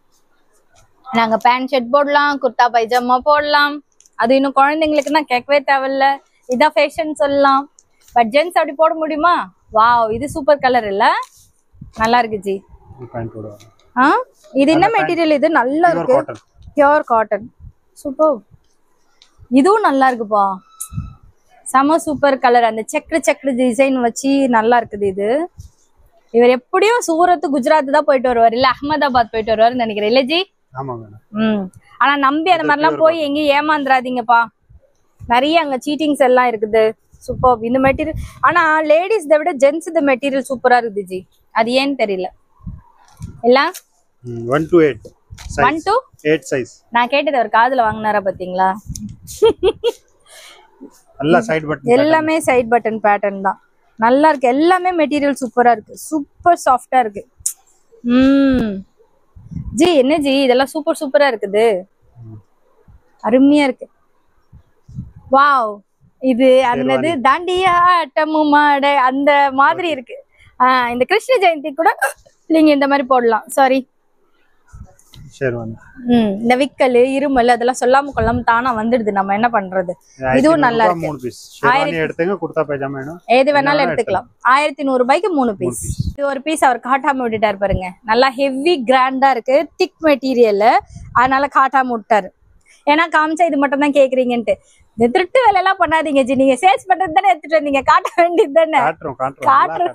நாங்க பேண்ட் ஷர்ட் போடலாம் குர்தா பைஜாமா போடலாம் அது இன்னும் குழந்தைங்களுக்கு தான் கேட்கவே தேவையில்ல இதான் ஃபேஷன் சொல்லலாம் பட் ஜென்ஸ் அப்படி போட முடியுமா வாவ் இது சூப்பர் கலர் இல்ல நல்லா இருக்கு ஜி பேண்டோட வரும் ஆ இது என்ன மெட்டீரியல் இது நல்லா பியூர் இருக்கு காட்டன் பியோர் காட்டன் சூப்பர் இதுவும் நல்லா இருக்குப்பா செம சூப்பர் கலர் அந்த செக்குடு செக்குடு டிசைன் வச்சு நல்லா இருக்குது இது இவர் எப்படியும் சூரத் குஜராத் தான் போயிட்டு வருவார் இல்ல அகமதாபாத் போயிட்டு வருவாருன்னு நினைக்கிறேன் இல்ல ஜி ஆமா மேடம் ம் ஆனா நம்பி அந்த மாதிரிலாம் போய் எங்கேயும் ஏமாந்துராதீங்கப்பா நிறைய அங்க சீட்டிங்ஸ் எல்லாம் இருக்குது சூப்பர் இந்த மெட்டீரியல் ஆனா லேடிஸ் விட ஜென்ஸ் இந்த மெட்டீரியல் சூப்பரா இருக்குது ஜி அது ஏன்னு தெரியல இல்ல one two eight one size two eight size நான் கேட்டது அவர் காதுல வாங்கினாரா பாத்தீங்களா நல்லா சைடு பட்டன் எல்லாமே சைட் பட்டன் பேட்டர்ன் தான் நல்லா இருக்கு எல்லாமே மெட்டீரியல் சூப்பரா இருக்கு சூப்பர் சாஃப்டா இருக்கு ம் ஜி என்ன ஜி இதெல்லாம் சூப்பர் சூப்பரா இருக்குது அருமையா இருக்கு வாவ் இது அந்தது தாண்டியா ஆட்டமும் மாட அந்த மாதிரி இருக்கு ஆஹ் இந்த கிருஷ்ண ஜெயந்தி கூட நீங்க இந்த மாதிரி போடலாம் சாரி ஷேர்வானி ம் இந்த விக்கல் இருமல் அதெல்லாம் சொல்லாம கொள்ளாம தானா வந்துடுது நம்ம என்ன பண்றது இதுவும் நல்லா ரூபாய் மூணு பீஸ் ஷேர்வானி எடுத்துங்க குர்தா பைஜாமா வேணும் எது வேணாலும் வேணாலும் எடுத்துக்கலாம் ஆயிரத்தி நூறு ரூபாய்க்கு மூணு பீஸ் இது ஒரு பீஸ் அவர் காட்டாம விட்டுட்டாரு பாருங்க நல்லா ஹெவி கிராண்டா இருக்கு திக் மெட்டீரியல் அதனால காட்டாம விட்டாரு ஏன்னா காமிச்சா இது மட்டும் தான் கேக்குறீங்கன்ட்டு இந்த திருட்டு வேலை எல்லாம் பண்ணாதீங்க ஜி நீங்க சேல்ஸ் பண்றது தானே எடுத்துட்டு வந்தீங்க காட்ட வேண்டியது தானே காட்டுறோம் காட்டுறோம் நல்லா காட்டுறோம்.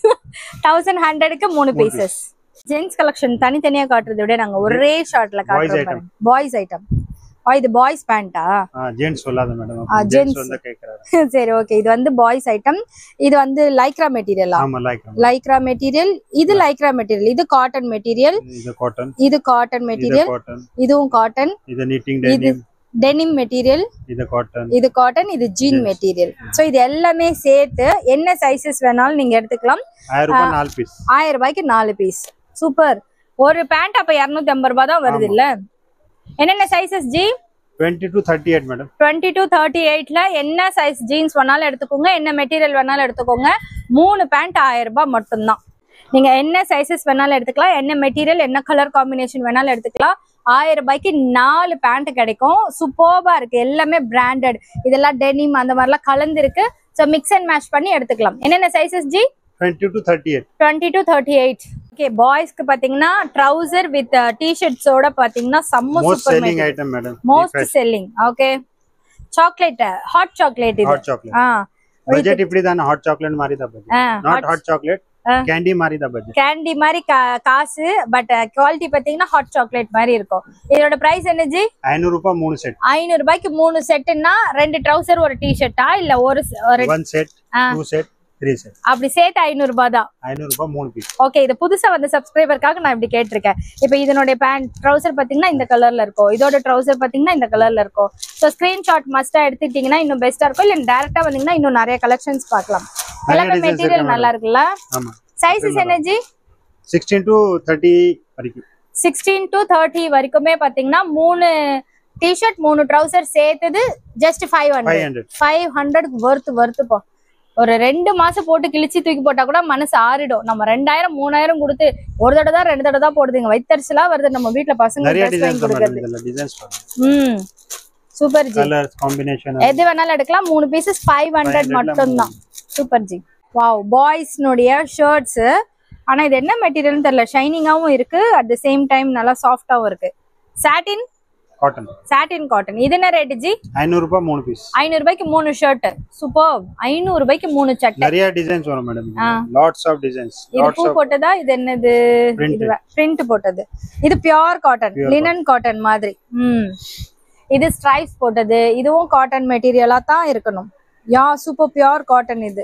தௌசண்ட் ஹண்ட்ரடுக்கு மூணு பீசஸ் ஜென்ஸ் கலெக்ஷன் தனித்தனியா காட்டுறதை விட நாங்க ஒரே ஷார்ட்ல காட்டுறோம் item. பாய்ஸ் ஐட்டம் இது பாய்ஸ் பேண்டா ஜென்ட்ஸ் சொல்லாத மேடம் ஆ, gents. ஜென்ட்ஸ் வந்து கேக்குறாரு சரி ஓகே இது வந்து பாய்ஸ் ஐட்டம் இது வந்து லைக்ரா மெட்டீரியலா ஆமா லைக் லைக்ரா மெட்டீரியல் இது லைக்ரா மெட்டீரியல் இது காட்டன் மெட்டீரியல் இது காட்டன் இது காட்டன் இது மெட்டீரியல் காட்டன் இதுவும் காட்டன் இது knitting இது denim டெனிம் மெட்டீரியல் இது காட்டன் இது காட்டன் இது ஜீன் மெட்டீரியல் சோ இது எல்லாமே சேர்த்து என்ன சைஸஸ் வேணாலும் நீங்க எடுத்துக்கலாம் ஆயிரம் ரூபாய் நாலு பீஸ் ஆயிரம் ரூபாய்க்கு நாலு பீஸ் சூப்பர் ஒரு பேண்ட் அப்ப இருநூத்தி ஐம்பது ரூபாய் தான் வருது இல்ல என்னென்ன sizes ji twenty to thirty eight madam twenty to thirty எயிட்ல என்ன சைஸ் ஜீன்ஸ் வேணாலும் எடுத்துக்கோங்க என்ன மெட்டீரியல் வேணாலும் எடுத்துக்கோங்க மூணு பேண்ட் ஆயிரம் ரூபாய் மட்டும்தான் நீங்க என்ன சைஸஸ் வேணாலும் எடுத்துக்கலாம் என்ன மெட்டீரியல் என்ன கலர் காம்பினேஷன் வேணாலும் எடுத்துக்கலாம் ஆயிரம் ரூபாய்க்கு நாலு பேண்ட் கிடைக்கும் சூப்பர்பா இருக்கு எல்லாமே பிராண்டட் இதெல்லாம் டெனிம் அந்த மாதிரிலாம் கலந்து இருக்கு ஸோ மிக்ஸ் அண்ட் மேட்ச் பண்ணி எடுத்துக்கலாம் என்னென்ன sizes ji twenty to thirty eight twenty to thirty eight okay பாய்ஸ்க்கு பாத்தீங்கன்னா ட்ரௌசர் வித் டிஷர்ட்ஸோட பாத்தீங்கன்னா செம்ம most super selling item madam most selling okay chocolate hot chocolate இது ஹாட் சாக்லேட் ஆ ಬಜೆಟ್ ಇಪ್ಡಿ ತಾನೆ ಹಾಟ್ ಚಾಕ್ಲೇಟ್ ಮಾರಿದ ಬಜೆಟ್ ನಾಟ್ ಹಾಟ್ ಚಾಕ್ಲೇಟ್ ஆ. ಕ್ಯಾಂಡಿ ಮಾರಿದ ಬಜೆಟ್ கேண்டி மாதிரி கா- காசு பட் குவாலிட்டி பாத்தீங்கன்னா ஹாட் சாக்லேட் மாதிரி இருக்கும் இதோட பிரைஸ் என்ன ஜி ಐನೂರು ರೂಪಾಯಿ ಮೂರು ಸೆಟ್ ஐநூறு ரூபாய்க்கு மூணு செட்டுன்னா ரெண்டு ட்ரௌசர் ஒரு டிஷர்ட்டா இல்ல ஒரு ஸ்- ஒரு ಒನ್ ಸೆಟ್ ஆ. ಟೂ ಸೆಟ್ ತ್ರೀ ಸೆಟ್ அப்படி சேர்த்து ஐநூறு ரூபாய் தான் ಐನೂರು ರೂಪಾಯಿ ಮೂರು ಪೀಸ್ ஓகே இது புதுசா வந்த சப்ஸ்கிரைபருக்காக நான் இப்படி கேட்டிருக்கேன் இப்போ இதனுடைய பேண்ட் ட்ரௌசர் பாத்தீங்கன்னா இந்த கலர்ல இருக்கும் இதோட ட்ரௌசர் பாத்தீங்கன்னா இந்த கலர்ல இருக்கும் ஸோ ஸ்கிரீன்ஷாட் மஸ்டா எடுத்துட்டீங்கன்னா இன்னும் பெஸ்டா இருக்கும் இல்ல டேரக்டா வந்தீங்கன்னா இன்னும் நிறைய கலெக்ஷன்ஸ் பார்க்கலாம் எல்லாமே designs மெட்டீரியல் இருக்கு நல்லா இருக்குல்ல ஆமா சைஸஸ் எனர்ஜி ಸಿಕ್ಸ್ಟೀನ್ ಟು ತರ್ಟಿ ವರೆಗೂ சிக்ஸ்டீன் டு தேர்ட்டி வரைக்குமே பாத்தீங்கன்னா மூணு டிஷர்ட் மூணு ட்ரௌசர் சேர்த்தது just five five hundred hundred five ஹண்ட்ரட்க்கு ஒர்த்து ஒர்த்து போ ஒரு ரெண்டு மாசம் போட்டு கிழிச்சு தூக்கி போட்டா கூட மனசு ஆறிடும் நம்ம ரெண்டாயிரம் மூணாயிரம் கொடுத்து ஒரு தடவை தான் ரெண்டு தடவை தான் போடுதுங்க வைத்தரிசலா வருது நம்ம வீட்ல பசங்க நிறைய ட்ரெஸ் வாங்கி ಡಿಸೈನ್ಸ್ ಮೇಡಮ್ கொடுக்கறது ಇದೆಲ್ಲ ಡಿಸೈನ್ಸ್ ம் சூப்பர் ஜி ಕಲರ್ಸ್ ಕಾಂಬಿನೇಷನ್ எது வேணாலும் எடுக்கலாம் மூணு பீசஸ் ஃபைவ் ஹண்ட்ரட் 500 ல மட்டும்தான் சூப்பர் ஜி வாவ் பாய்ஸ்னுடைய ஷர்ட்ஸ் ஆனா இது என்ன மெட்டீரியல்னு தெரியல ஷைனிங்காவும் இருக்கு அட் த சேம் டைம் நல்லா சாஃப்டாவும் இருக்கு சாட்டின் ಕಾಟನ್ சாட்டின் காட்டன் இது என்ன ரேட்டு ஜி ஐநூறு ரூபாய் மூணு பீஸ் ஐநூறு ரூபாய்க்கு மூணு ஷர்ட் சூப்பர் ஐநூறு ரூபாய்க்கு மூணு சட்டை நிறைய டிசைன்ஸ் வரும் மேடம் ஆ. லாட்ஸ் ஆஃப் டிசைன்ஸ் இது லாட்ஸ் பூ ஆஃப் போட்டதா இது என்னது Print. இது பிரிண்ட் போட்டது இது pure cotton Pure linen cotton மாதிரி ம் இது ஸ்ட்ரைப்ஸ் போட்டது இதுவும் காட்டன் மெட்டீரியலா தான் இருக்கணும் யா சூப்பர் பியோர் காட்டன் இது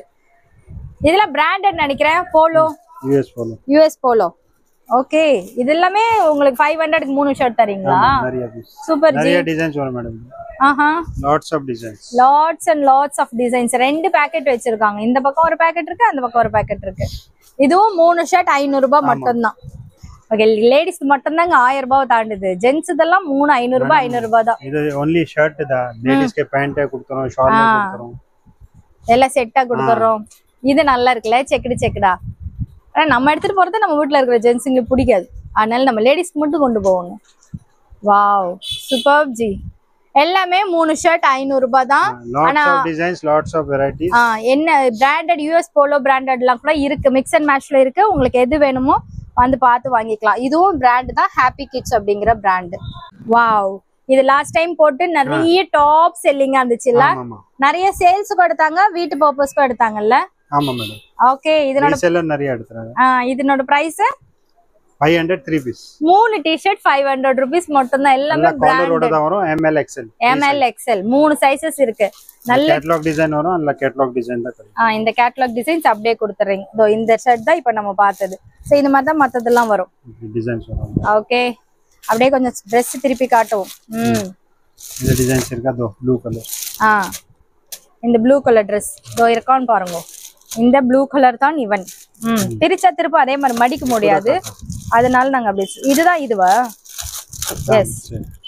இதுல பிராண்டட் நினைக்கிறேன் polo US polo US polo okay இது எல்லாமே உங்களுக்கு ஃபைவ் ஹண்ட்ரட்க்கு மூணு ஷர்ட் தரீங்களா நிறைய பீஸ் சூப்பர் ஜி நிறைய டிசைன்ஸ் வரும் மேடம் ஆஹா lots of designs lots and lots of designs ரெண்டு பேக்கெட் வச்சிருக்காங்க இந்த பக்கம் ஒரு பேக்கெட் இருக்கு அந்த பக்கம் ஒரு பேக்கெட் இருக்கு இதுவும் மூணு ஷர்ட் ஐநூறு ரூபாய் மட்டும்தான் ஓகே லேடிஸ்க்கு மட்டும்தாங்க ஆயிரம் ரூபாய் தாண்டுது ஜென்ஸ் இதெல்லாம் மூணு ஐநூறு ரூபாய் ஐநூறு ரூபாய் தான் இது ஒன்லி ஷர்ட் தான் லேடிஸ்க்கு பேண்ட் கொடுத்துறோம் ஷால் ஆ. கொடுத்துறோம் எல்லாம் செட்டா கொடுத்துட்றோம் இது நல்லா இருக்குல்ல செக்குடு செக்குடா ஆனா நம்ம எடுத்துட்டு போறது நம்ம வீட்ல இருக்கிற ஜென்ஸுங்களுக்கு பிடிக்காது அதனால நம்ம லேடிஸ்க்கு மட்டும் கொண்டு போவாங்க வாவ் சூப்பர் ஜி எல்லாமே மூணு ஷர்ட் ஐநூறு ரூபாய் தான் lots of designs lots of varieties ஆ, என்ன பிராண்டட் யூஎஸ் போலோ பிராண்டட்லாம் கூட இருக்கு மிக்ஸ் அண்ட் மேட்ச்ல இருக்கு உங்களுக்கு எது வேணுமோ வந்து பார்த்து வாங்கிக்கலாம் இதுவும் பிராண்ட் தான் ஹாப்பி கிட்ஸ் அப்படிங்கிற பிராண்ட் வாவ் இது லாஸ்ட் டைம் போட்டு நிறைய டாப் செல்லிங்கா இருந்துச்சுல்ல ஆமா நிறைய சேல்ஸுக்கும் எடுத்தாங்க வீட்டு பர்பஸ்க்கும் எடுத்தாங்கல்ல ஆமா மேடம் ஓகே இதனோட ரீசெல்லர் நிறைய எடுத்துறாங்க ஆ, இதனோட price five hundred three piece மூணு டிஷர்ட் ஃபைவ் ஹண்ட்ரட் ருபீஸ் மட்டும்தான் எல்லாமே எல்லா காலரோட பிராண்ட் தான் வரும் எம்எல் எக்ஸ்எல் எம்எல் எக்ஸ்எல் மூணு சைசஸ் இருக்கு நல்ல கேட்லாக் டிசைன் வரும் அல்ல கேட்லாக் டிசைன் தான் கிடைக்கும் ஆ, இந்த கேட்லாக் டிசைன்ஸ் அப்படியே கொடுத்துறீங்க இதோ இந்த ஷர்ட் தான் இப்போ நம்ம பார்த்தது ஸோ இந்த மாதிரி தான் மற்றதெல்லாம் வரும் டிசைன்ஸ் வரும் ஓகே அப்படியே கொஞ்சம் ட்ரெஸ் திருப்பி காட்டுவோம் ம் இந்த டிசைன்ஸ் இருக்கா தோ ப்ளூ கலர் ஆ இந்த ப்ளூ கலர் ட்ரெஸ் இதோ இருக்கான்னு பாருங்க இந்த ப்ளூ கலர் தான் இவன் ம் பிரிச்சா திருப்ப அதே மாதிரி மடிக்க முடியாது அதனால நாங்க அப்படி வச்சு- இதுதான் இதுவா எஸ்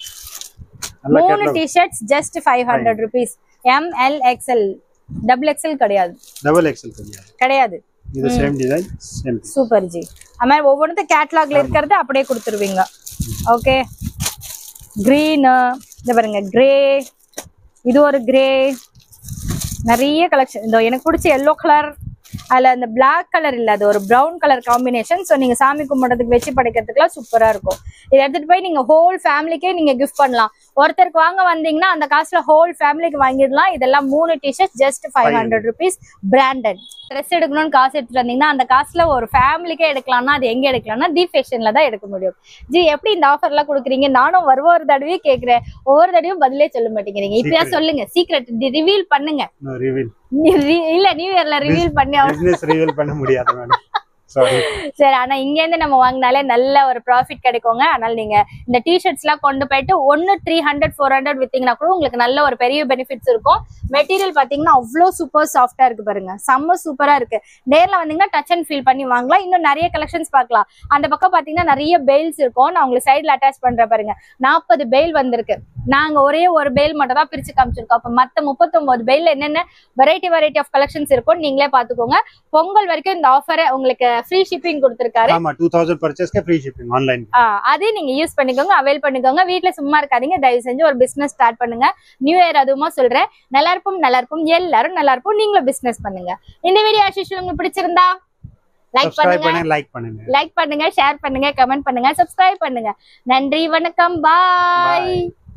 நல்ல மூணு catalogue t-shirts just five hundred rupees M L XL double XL கிடையாது டபுள் எக்ஸ்எல் கிடையாது கிடையாது இது same design same super ji அது மாதிரி ஒவ்வொன்றும் கேட்லாக்ல இருக்கிறது அப்படியே கொடுத்துருவீங்க ஓகே க்ரீனு இந்த பாருங்க கிரே இது ஒரு கிரே நிறைய கலெக்ஷன் இந்த எனக்கு பிடிச்ச எல்லோ கலர் அதில் அந்த Black கலர் இல்லை அது ஒரு ப்ரௌன் கலர் காம்பினேஷன் ஸோ நீங்கள் சாமி கும்பிட்றதுக்கு வச்சு படைக்கிறதுக்குலாம் சூப்பராக இருக்கும் இதை எடுத்துகிட்டு போய் நீங்கள் ஹோல் ஃபேமிலிக்கே நீங்கள் கிஃப்ட் பண்ணலாம் ஒருத்தருக்கு வாங்க வந்தீங்கன்னா அந்த காசுல ஹோல் ஃபேமிலிக்கு வாங்கிடலாம் இதெல்லாம் மூணு t-shirt just five hundred rupees branded dress எடுக்கணும்னு காசு எடுத்துட்டு வந்தீங்கன்னா அந்த காசுல ஒரு ஃபேமிலிக்கே எடுக்கலாம்னா அது எங்க எடுக்கலாம்னா தி ஃபேஷன்ல தான் எடுக்க முடியும் ஜி எப்படி இந்த ஆஃபர் எல்லாம் கொடுக்குறீங்க நானும் வருவ ஒரு தடவையும் கேக்குறேன் ஒவ்வொரு தடவையும் பதிலே சொல்ல மாட்டேங்கிறீங்க இப்படியா Secret. சொல்லுங்க சீக்ரெட் ரிவீல் பண்ணுங்க ரிவீல் நீ- re- இல்ல நியூ இயர்ல ரிவீல் பண்ணி ஆகணும். பிசினஸ் ரிவீல் பண்ண முடியாது மேடம் சாரி சரி ஆனா இங்க இருந்து நம்ம வாங்கினாலே நல்ல ஒரு ப்ராஃபிட் கிடைக்குங்க அதனால நீங்க இந்த டிஷர்ட்ஸ் எல்லாம் கொண்டு போயிட்டு ஒன்னு த்ரீ ஹண்ட்ரட் ஃபோர் ஹண்ட்ரட் வித்தீங்கன்னா கூட உங்களுக்கு நல்ல ஒரு பெரிய பெனிஃபிட்ஸ் இருக்கும் மெட்டீரியல் பாத்தீங்கன்னா அவ்வளோ சூப்பர் சாஃப்டா இருக்கு பாருங்க செம்ம சூப்பரா இருக்கு நேர்ல வந்தீங்கன்னா டச் அண்ட் ஃபீல் பண்ணி வாங்கலாம் இன்னும் நிறைய கலெக்ஷன்ஸ் பார்க்கலாம் அந்த பக்கம் பாத்தீங்கன்னா நிறைய பெயில்ஸ் இருக்கும் நான் உங்களுக்கு சைடுல அட்டாச் பண்றேன் பாருங்க நாற்பது பெயில் வந்திருக்கு நாங்க ஒரே ஒரு பெயில் மட்டும் தான் பிரிச்சு காமிச்சிருக்கோம் அப்ப மத்த முப்பத்தொன்பது பெயில் என்னென்ன வெரைட்டி வெரைட்டி ஆஃப் கலெக்ஷன்ஸ் இருக்கும் நீங்களே பாத்துக்கோங்க பொங்கல் வரைக்கும் இந்த ஆஃபரை உங்களுக்கு ஃப்ரீ ஷிப்பிங் கொடுத்துருக்காரு ஆமா டூ தௌசண்ட் பர்ச்சேஸ்க்கு ஃப்ரீ ஷிப்பிங் ஆன்லைன் ஆ, அதே நீங்க யூஸ் பண்ணிக்கோங்க அவைல் பண்ணிக்கோங்க வீட்ல சும்மா இருக்காதீங்க தயவு செஞ்சு ஒரு பிசினஸ் ஸ்டார்ட் பண்ணுங்க நியூ இயர் அதுவுமா சொல்றேன் நல்லா இருப்போம் நல்லா இருப்போம் எல்லாரும் நல்லா இருப்போம் நீங்களும் பிசினஸ் பண்ணுங்க இந்த வீடியோ ஆஷிஷுவல் உங்களுக்கு பிடிச்சிருந்தா லைக் சப்ஸ்கிரைப் பண்ணுங்க பண்ணுங்க லைக் பண்ணுங்க லைக் பண்ணுங்க ஷேர் பண்ணுங்க கமெண்ட் பண்ணுங்க சப்ஸ்கிரைப் பண்ணுங்க நன்றி வணக்கம் பாய் Bye.